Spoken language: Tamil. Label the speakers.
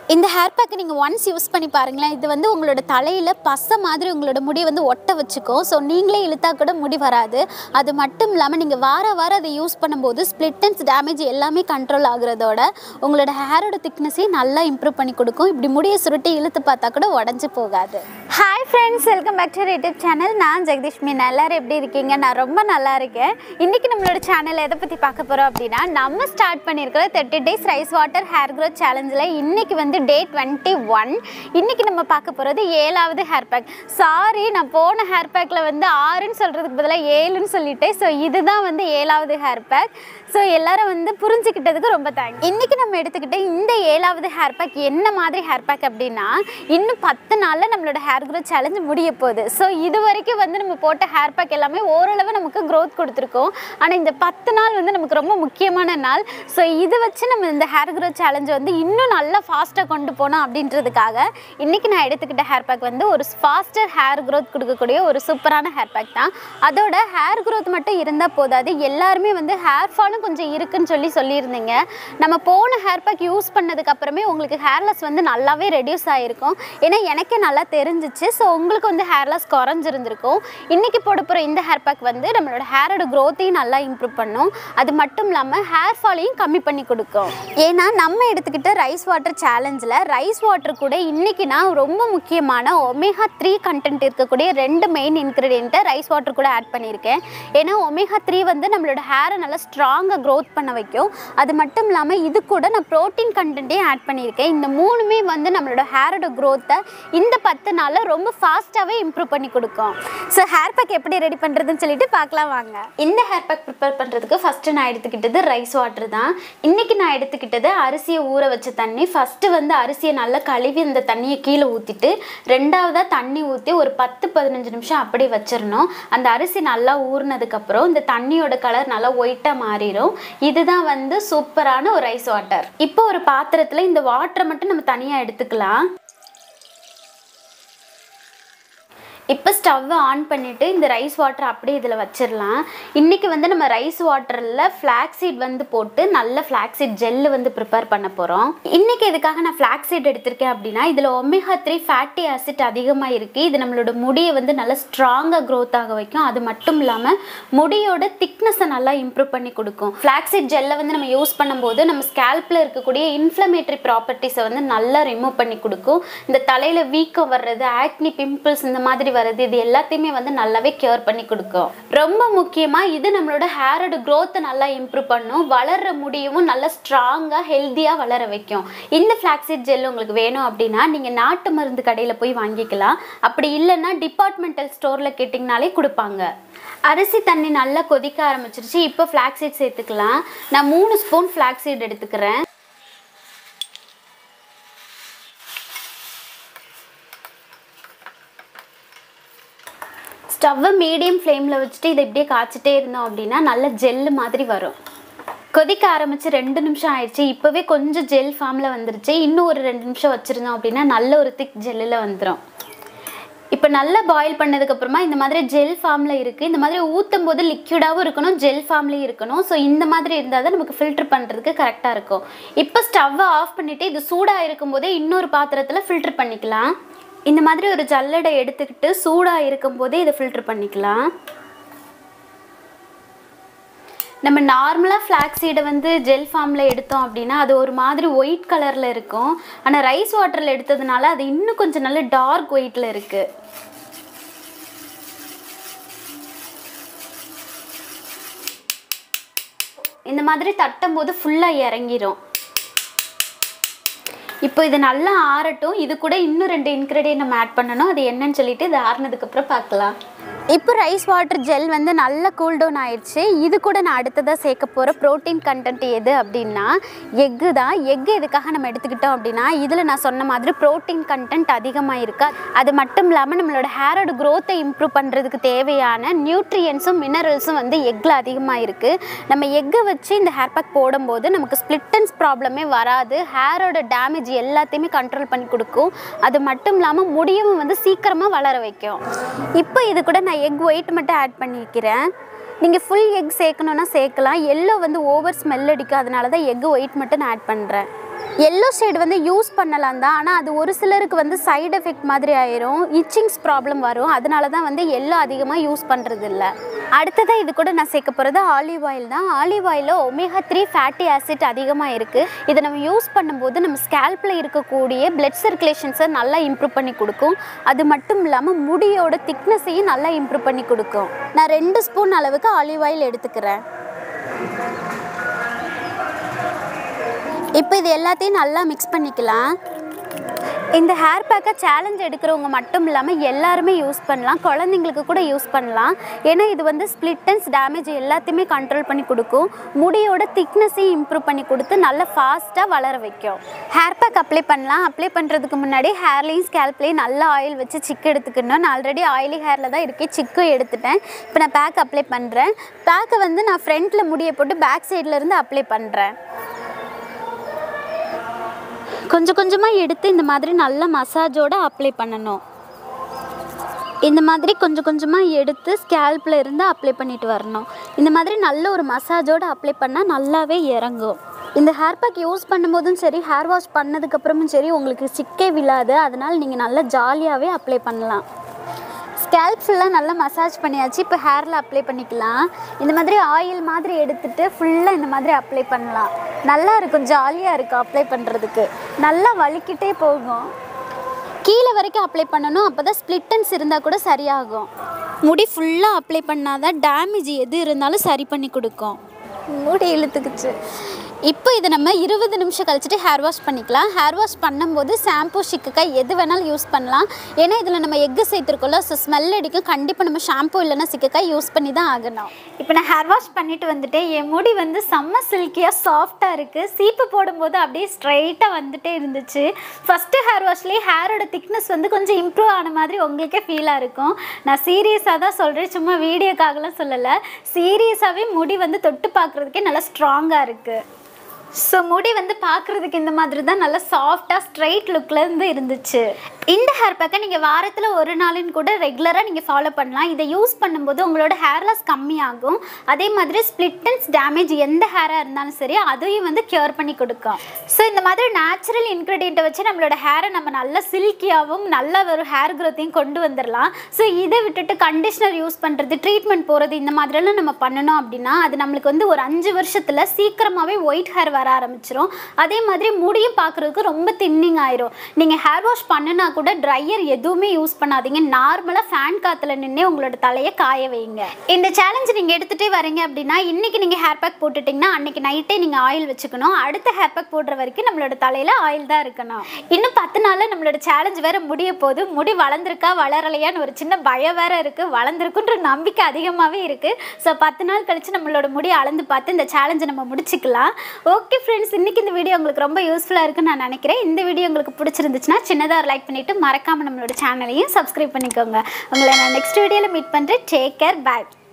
Speaker 1: இந்த ஹேர் பேக்கை நீங்கள் ஒன்ஸ் யூஸ் பண்ணி பாருங்களேன் இது வந்து உங்களோட தலையில் பசை மாதிரி உங்களோட முடியை வந்து ஒட்ட வச்சுக்கும் ஸோ நீங்களே இழுத்தா கூட முடி வராது அது மட்டும் இல்லாமல் நீங்கள் வார வாரம் அதை யூஸ் பண்ணும்போது ஸ்ப்ளிட்டன்ஸ் டேமேஜ் எல்லாமே கண்ட்ரோல் ஆகுறதோட உங்களோட ஹேரோட திக்னஸையும் நல்லா இம்ப்ரூவ் பண்ணி கொடுக்கும் இப்படி முடியை சுருட்டி இழுத்து பார்த்தா கூட உடஞ்சி போகாது hi friends welcome back to YouTube channel நான் ஜெகதீஷ் மீன் எல்லாரும் எப்படி இருக்கீங்க நான் ரொம்ப நல்லா இருக்கேன் இன்றைக்கி நம்மளோட சேனல் எதை பற்றி பார்க்க போகிறோம் அப்படின்னா நம்ம ஸ்டார்ட் பண்ணியிருக்கிற thirty days rice water hair growth சேலஞ்சில் இன்றைக்கி வந்து டே டுவெண்ட்டி ஒன் இன்றைக்கி நம்ம பார்க்க போகிறது ஏழாவது ஹேர் பேக் சாரி நான் போன ஹேர் பேக்கில் வந்து ஆறுன்னு சொல்கிறதுக்கு பதிலாக ஏழுன்னு சொல்லிட்டேன் ஸோ இதுதான் வந்து ஏழாவது ஹேர் பேக் ஸோ எல்லாரும் வந்து புரிஞ்சுக்கிட்டதுக்கு ரொம்ப தேங்க்ஸ் இன்றைக்கி நம்ம எடுத்துக்கிட்ட இந்த ஏழாவது ஹேர் பேக் என்ன மாதிரி ஹேர் பேக் அப்படின்னா இன்னும் பத்து நாளில் நம்மளோட ஹேர் க்ரோத் சேலஞ்ச் முடிய போகுது ஸோ இது வரைக்கும் வந்து நம்ம போட்ட ஹேர் பேக் எல்லாமே ஓரளவு நமக்கு க்ரோத் கொடுத்துருக்கோம் ஆனால் இந்த பத்து நாள் வந்து நமக்கு ரொம்ப முக்கியமான நாள் ஸோ இது வச்சு நம்ம இந்த ஹேர் க்ரோத் சேலஞ்சை வந்து இன்னும் நல்லா ஃபாஸ்ட்டாக கொண்டு போனோம் அப்படின்றதுக்காக இன்றைக்கி நான் எடுத்துக்கிட்ட ஹேர் பேக் வந்து ஒரு ஃபாஸ்டர் ஹேர் க்ரோத் கொடுக்கக்கூடிய ஒரு சூப்பரான ஹேர் பேக் தான் அதோட ஹேர் க்ரோத் மட்டும் இருந்தால் போதாது எல்லாருமே வந்து ஹேர் ஃபாலும் கொஞ்சம் இருக்குன்னு சொல்லி சொல்லியிருந்தீங்க நம்ம போன ஹேர் பேக் யூஸ் பண்ணதுக்கு அப்புறமே உங்களுக்கு ஹேர்லெஸ் வந்து நல்லாவே ரெடியூஸ் ஆகிருக்கும் ஏன்னா எனக்கே நல்லா தெரிஞ்சிச்சு ஸோ உங்களுக்கு வந்து ஹேர்லெஸ் குறைஞ்சிருந்திருக்கும் இன்றைக்கி போட போகிற இந்த ஹேர் பேக் வந்து நம்மளோட ஹேரோட க்ரோத்தையும் நல்லா இம்ப்ரூவ் பண்ணும் அது மட்டும் இல்லாமல் ஹேர் ஃபாலையும் கம்மி பண்ணி கொடுக்கும் ஏன்னா நம்ம எடுத்துக்கிட்ட ரைஸ் வாட்டர் சேலஞ்சில் ரைஸ் வாட்டர் கூட இன்றைக்கி நான் ரொம்ப முக்கியமான ஒமேகா த்ரீ கண்டென்ட் இருக்கக்கூடிய ரெண்டு மெயின் இன்க்ரீடியண்ட்டை ரைஸ் வாட்டர் கூட ஆட் பண்ணியிருக்கேன் ஏன்னா ஒமேகா த்ரீ வந்து நம்மளோட ஹேரை நல்லா ஸ்ட்ராங்காக க்ரோத் பண்ண வைக்கும் அது மட்டும் இல்லாமல் இது கூட நான் ப்ரோட்டீன் கண்டென்ட்டையும் ஆட் பண்ணியிருக்கேன் இந்த மூணுமே வந்து நம்மளோட ஹேரோட க்ரோத்தை இந்த பத்து நாளில் ரொம்ப ஃபாஸ்ட்டாகவே இம்ப்ரூவ் பண்ணி கொடுக்கும் ஸோ ஹேர் பேக் எப்படி ரெடி பண்ணுறதுன்னு சொல்லிட்டு பார்க்கலாம் வாங்க இந்த ஹேர் பேக் ப்ரிப்பேர் பண்ணுறதுக்கு ஃபஸ்ட்டு நான் எடுத்துக்கிட்டது ரைஸ் வாட்டர் தான் இன்றைக்கி நான் எடுத்துக்கிட்டது அரிசியை ஊற வச்ச தண்ணி ஃபஸ்ட்டு வந்து அரிசியை நல்லா கழுவி அந்த தண்ணியை கீழே ஊற்றிட்டு ரெண்டாவதாக தண்ணி ஊற்றி ஒரு பத்து பதினஞ்சு நிமிஷம் அப்படியே வச்சிடணும் அந்த அரிசி நல்லா ஊறினதுக்கப்புறம் இந்த தண்ணியோட கலர் நல்லா ஒயிட்டாக மாறிடும் இதுதான் வந்து சூப்பரான ஒரு ரைஸ் வாட்டர் இப்போ ஒரு பாத்திரத்தில் இந்த வாட்டரை மட்டும் நம்ம தனியாக எடுத்துக்கலாம் இப்போ ஸ்டவ்வை ஆன் பண்ணிவிட்டு இந்த ரைஸ் வாட்டர் அப்படியே இதில் வச்சிடலாம் இன்றைக்கி வந்து நம்ம ரைஸ் வாட்டரில் ஃப்ளாக்ஸீட் வந்து போட்டு நல்ல ஃப்ளாக்ஸீட் ஜெல்லு வந்து ப்ரிப்பேர் பண்ண போகிறோம் இன்றைக்கி எதுக்காக நான் ஃப்ளாக்ஸீட் எடுத்திருக்கேன் அப்படின்னா இதில் ஒமேகா த்ரீ ஃபேட்டி ஆசிட் அதிகமாக இருக்குது இது நம்மளோட முடியை வந்து நல்லா ஸ்ட்ராங்காக க்ரோத் ஆக வைக்கும் அது மட்டும் இல்லாமல் முடியோட திக்னஸை நல்லா இம்ப்ரூவ் பண்ணி கொடுக்கும் ஃப்ளாக்ஸீட் ஜெல்லை வந்து நம்ம யூஸ் பண்ணும்போது நம்ம ஸ்கேல்பில் இருக்கக்கூடிய இன்ஃப்ளமேட்டரி ப்ராப்பர்ட்டிஸை வந்து நல்லா ரிமூவ் பண்ணி கொடுக்கும் இந்த தலையில் வீக்கம் வர்றது ஆக்னி பிம்பிள்ஸ் இந்த மாதிரி வருது இது எல்லாத்தையுமே வந்து நல்லாவே கியூர் பண்ணி கொடுக்கும் ரொம்ப முக்கியமாக இது நம்மளோட ஹேரோட க்ரோத்தை நல்லா இம்ப்ரூவ் பண்ணும் வளர்ற முடியவும் நல்லா ஸ்ட்ராங்காக ஹெல்த்தியாக வளர வைக்கும் இந்த ஃப்ளாக்ஸீட் ஜெல் உங்களுக்கு வேணும் அப்படின்னா நீங்கள் நாட்டு மருந்து கடையில் போய் வாங்கிக்கலாம் அப்படி இல்லைன்னா டிபார்ட்மெண்டல் ஸ்டோரில் கேட்டிங்கனாலே கொடுப்பாங்க அரிசி தண்ணி நல்லா கொதிக்க ஆரம்பிச்சிருச்சு இப்போ ஃப்ளாக்ஸீட் சேர்த்துக்கலாம் நான் மூணு ஸ்பூன் ஃப்ளாக்ஸீட் எடுத்துக்கிறேன் ஸ்டவ்வை மீடியம் ஃப்ளேமில் வச்சுட்டு இதை இப்படியே காய்ச்சிட்டே இருந்தோம் அப்படின்னா நல்ல ஜெல்லு மாதிரி வரும் கொதிக்க ஆரம்பித்து ரெண்டு நிமிஷம் ஆயிடுச்சு இப்போவே கொஞ்சம் ஜெல் ஃபார்மில் வந்துருச்சு இன்னும் ஒரு ரெண்டு நிமிஷம் வச்சுருந்தோம் அப்படின்னா நல்ல ஒரு திக் ஜெல்லில் வந்துடும் இப்போ நல்லா பாயில் பண்ணதுக்கப்புறமா இந்த மாதிரி ஜெல் ஃபார்மில் இருக்குது இந்த மாதிரி ஊற்றும் போது லிக்யூடாகவும் இருக்கணும் ஜெல் ஃபார்ம்லேயும் இருக்கணும் ஸோ இந்த மாதிரி இருந்தால் தான் நமக்கு ஃபில்டர் பண்ணுறதுக்கு கரெக்டாக இருக்கும் இப்போ ஸ்டவ்வை ஆஃப் பண்ணிவிட்டு இது சூடாக இருக்கும்போதே இன்னொரு பாத்திரத்தில் ஃபில்டர் பண்ணிக்கலாம் இந்த மாதிரி ஒரு ஜல்லடை எடுத்துக்கிட்டு சூடாக இருக்கும்போதே இதை ஃபில்டர் பண்ணிக்கலாம் நம்ம நார்மலாக ஃப்ளாக் சீடை வந்து ஜெல் ஃபார்மில் எடுத்தோம் அப்படின்னா அது ஒரு மாதிரி ஒயிட் கலரில் இருக்கும் ஆனால் ரைஸ் வாட்டரில் எடுத்ததுனால அது இன்னும் கொஞ்சம் நல்ல டார்க் ஒயிட்டில் இருக்குது இந்த மாதிரி தட்டும் போது ஃபுல்லாக இறங்கிரும் இப்போ இது நல்லா ஆறட்டும் இது கூட இன்னும் ரெண்டு இன்க்ரீடியன்ட் நம்ம ஆட் பண்ணணும் அது என்னன்னு சொல்லிட்டு இது ஆறுனதுக்கப்புறம் பார்க்கலாம் இப்போ ரைஸ் வாட்டர் ஜெல் வந்து நல்லா கூல் டவுன் ஆயிடுச்சு இது கூட நான் அடுத்ததாக சேர்க்க போகிற ப்ரோட்டீன் கண்டென்ட் எது அப்படின்னா எக்கு தான் எக்கு எதுக்காக நம்ம எடுத்துக்கிட்டோம் அப்படின்னா இதில் நான் சொன்ன மாதிரி ப்ரோட்டீன் கண்டென்ட் அதிகமாக இருக்கு அது மட்டும் இல்லாமல் நம்மளோட ஹேரோட க்ரோத்தை இம்ப்ரூவ் பண்ணுறதுக்கு தேவையான நியூட்ரியன்ஸும் மினரல்ஸும் வந்து எக்கில் அதிகமாக இருக்குது நம்ம எக்கை வச்சு இந்த ஹேர் பேக் போடும்போது நமக்கு ஸ்ப்ளிட்டன்ஸ் ப்ராப்ளமே வராது ஹேரோட டேமேஜ் எல்லாத்தையுமே கண்ட்ரோல் பண்ணி கொடுக்கும் அது மட்டும் இல்லாமல் முடியவும் வந்து சீக்கிரமாக வளர வைக்கும் இப்போ இது கூட நான் எக் ஒயிட் மட்டும் ஆட் பண்ணிக்கிறேன் நீங்கள் ஃபுல் எக் சேர்க்கணுன்னா சேர்க்கலாம் எல்லோ வந்து ஓவர் ஸ்மெல் அடிக்கும் அதனால தான் எக் ஒயிட் மட்டும் நான் ஆட் பண்ணுறேன் எல்லோ ஷேடு வந்து யூஸ் பண்ணலாம் தான் ஆனால் அது ஒரு சிலருக்கு வந்து சைடு எஃபெக்ட் மாதிரி ஆயிரும் இச்சிங்ஸ் ப்ராப்ளம் வரும் அதனால தான் வந்து எல்லோ அதிகமாக யூஸ் பண்ணுறது இல்லை அடுத்ததாக இது கூட நான் சேர்க்க போகிறது ஆலிவ் ஆயில் தான் ஆலிவ் ஆயிலில் ஒமேகா த்ரீ ஃபேட்டி ஆசிட் அதிகமாக இருக்குது இதை நம்ம யூஸ் பண்ணும்போது நம்ம ஸ்கேல்பில் இருக்கக்கூடிய பிளட் சர்க்குலேஷன்ஸை நல்லா இம்ப்ரூவ் பண்ணி கொடுக்கும் அது மட்டும் இல்லாமல் முடியோட திக்னஸையும் நல்லா இம்ப்ரூவ் பண்ணி கொடுக்கும் நான் ரெண்டு ஸ்பூன் அளவுக்கு ஆலிவ் ஆயில் எடுத்துக்கிறேன் இப்போ இது எல்லாத்தையும் நல்லா மிக்ஸ் பண்ணிக்கலாம் இந்த ஹேர் பேக்கை சேலஞ்ச் எடுக்கிறவங்க மட்டும் இல்லாமல் எல்லாருமே யூஸ் பண்ணலாம் குழந்தைங்களுக்கு கூட யூஸ் பண்ணலாம் ஏன்னா இது வந்து ஸ்ப்ளிட்டன்ஸ் டேமேஜ் எல்லாத்தையுமே கண்ட்ரோல் பண்ணி கொடுக்கும் முடியோட திக்னஸையும் இம்ப்ரூவ் பண்ணி கொடுத்து நல்லா ஃபாஸ்ட்டாக வளர வைக்கும் ஹேர் பேக் அப்ளை பண்ணலாம் அப்ளை பண்ணுறதுக்கு முன்னாடி ஹேர்லேயும் ஸ்கேல்ப்லேயும் நல்லா ஆயில் வச்சு சிக்கு எடுத்துக்கணும் நான் ஆல்ரெடி ஆயிலி ஹேரில் தான் இருக்கேன் சிக்கும் எடுத்துட்டேன் இப்போ நான் பேக் அப்ளை பண்ணுறேன் பேக்கை வந்து நான் ஃப்ரண்ட்டில் முடியை போட்டு பேக் சைடில் இருந்து அப்ளை பண்ணுறேன் கொஞ்சம் கொஞ்சமாக எடுத்து இந்த மாதிரி நல்ல மசாஜோடு அப்ளை பண்ணணும் இந்த மாதிரி கொஞ்சம் கொஞ்சமாக எடுத்து ஸ்கேல்பில் இருந்து அப்ளை பண்ணிட்டு வரணும் இந்த மாதிரி நல்ல ஒரு மசாஜோடு அப்ளை பண்ணால் நல்லாவே இறங்கும் இந்த ஹேர் பேக் யூஸ் பண்ணும்போதும் சரி ஹேர் வாஷ் பண்ணதுக்கப்புறமும் சரி உங்களுக்கு சிக்கே விழாது அதனால் நீங்கள் நல்லா ஜாலியாகவே அப்ளை பண்ணலாம் ஸ்கேல்ப் ஃபுல்லாக நல்லா மசாஜ் பண்ணியாச்சு இப்போ ஹேரில் அப்ளை பண்ணிக்கலாம் இந்த மாதிரி ஆயில் மாதிரி எடுத்துட்டு ஃபுல்லாக இந்த மாதிரி அப்ளை பண்ணலாம் நல்லா இருக்கும் ஜாலியாக இருக்கும் அப்ளை பண்ணுறதுக்கு நல்லா வலிக்கிட்டே போகும் கீழே வரைக்கும் அப்ளை பண்ணணும் அப்போ தான் ஸ்ப்ளிட்டன்ஸ் இருந்தால் கூட சரியாகும் முடி ஃபுல்லாக அப்ளை பண்ணாதான் டேமேஜ் எது இருந்தாலும் சரி பண்ணி கொடுக்கும் முடி இழுத்துக்குச்சு இப்போ இதை நம்ம இருபது நிமிஷம் கழிச்சிட்டு ஹேர் வாஷ் பண்ணிக்கலாம் ஹேர் வாஷ் பண்ணும்போது ஷாம்பு சிக்குக்காய் எது வேணாலும் யூஸ் பண்ணலாம் ஏன்னா இதில் நம்ம எக்கு சேர்த்துருக்கோம்ல ஸோ ஸ்மெல் அடிக்கும் கண்டிப்பாக நம்ம ஷாம்பு இல்லைன்னா சிக்குக்காய் யூஸ் பண்ணி தான் ஆகணும் இப்போ நான் ஹேர் வாஷ் பண்ணிட்டு வந்துட்டேன் என் முடி வந்து செம்ம சில்கியாக சாஃப்டாக இருக்குது சீப்பு போடும்போது அப்படியே ஸ்ட்ரைட்டாக வந்துட்டே இருந்துச்சு ஃபஸ்ட்டு ஹேர் வாஷ்லேயே ஹேரோட திக்னஸ் வந்து கொஞ்சம் இம்ப்ரூவ் ஆன மாதிரி உங்களுக்கே ஃபீலாக இருக்கும் நான் சீரியஸாக தான் சொல்கிறேன் சும்மா வீடியோக்காகலாம் சொல்லலை சீரியஸாகவே முடி வந்து தொட்டு பார்க்குறதுக்கே நல்லா ஸ்ட்ராங்காக இருக்குது ஸோ முடி வந்து பார்க்குறதுக்கு இந்த மாதிரி தான் நல்லா சாஃப்டாக ஸ்ட்ரைட் லுக்கில் இருந்து இருந்துச்சு இந்த ஹேர் பேக்கை நீங்கள் வாரத்தில் ஒரு நாளின் கூட ரெகுலராக நீங்கள் ஃபாலோ பண்ணலாம் இதை யூஸ் பண்ணும்போது உங்களோட ஹேர் லாஸ் கம்மியாகும் அதே மாதிரி ஸ்ப்ளிட்டன்ஸ் டேமேஜ் எந்த ஹேராக இருந்தாலும் சரி அதையும் வந்து க்யூர் பண்ணி கொடுக்கும் ஸோ இந்த மாதிரி நேச்சுரல் இன்க்ரீடியண்ட்டை வச்சு நம்மளோட ஹேரை நம்ம நல்ல சில்கியாகவும் நல்ல ஒரு ஹேர் க்ரோத்தையும் கொண்டு வந்துடலாம் ஸோ இதை விட்டுட்டு கண்டிஷ்னர் யூஸ் பண்ணுறது ட்ரீட்மெண்ட் போகிறது இந்த மாதிரிலாம் நம்ம பண்ணணும் அப்படின்னா அது நம்மளுக்கு வந்து ஒரு அஞ்சு வருஷத்தில் சீக்கிரமாகவே ஒயிட் ஹேர் வர ஆரம்பிச்சிரும் அதே மாதிரி முடியும் பார்க்குறதுக்கு ரொம்ப தின்னிங் ஆயிரும் நீங்கள் ஹேர் வாஷ் பண்ணுனா கூட ட்ரையர் எதுவுமே யூஸ் பண்ணாதீங்க நார்மலாக ஃபேன் காற்றுல நின்று உங்களோட தலையை காய வைங்க இந்த சேலஞ்ச் நீங்கள் எடுத்துகிட்டே வரீங்க அப்படின்னா இன்றைக்கி நீங்கள் ஹேர் பேக் போட்டுட்டிங்கன்னா அன்றைக்கி நைட்டே நீங்கள் ஆயில் வச்சுக்கணும் அடுத்த ஹேர் பேக் போடுற வரைக்கும் நம்மளோட தலையில் ஆயில் தான் இருக்கணும் இன்னும் பத்து நாளில் நம்மளோட சேலஞ்ச் வேறு முடிய போது முடி வளர்ந்துருக்கா வளரலையான்னு ஒரு சின்ன பயம் வேறு இருக்குது வளர்ந்துருக்குன்ற நம்பிக்கை அதிகமாகவே இருக்குது ஸோ பத்து நாள் கழித்து நம்மளோட முடி அளந்து பார்த்து இந்த சேலஞ்சை நம்ம முடிச்சுக்கலாம் ஓகே ஃப்ரெண்ட்ஸ் இன்றைக்கி இந்த வீடியோ உங்களுக்கு ரொம்ப யூஸ்ஃபுல்லாக இருக்குன்னு நான் நினைக்கிறேன் இந்த வீடியோ உங்களுக்கு பிடிச்சிருந்துச்சுன்னா சின்னதாக ஒரு லைக் பண்ணிவிட்டு மறக்காமல் நம்மளோட சேனலையும் சப்ஸ்கிரைப் பண்ணிக்கோங்க உங்களை நான் நெக்ஸ்ட் வீடியோவில் மீட் பண்ணுறேன் டேக் கேர் பாய்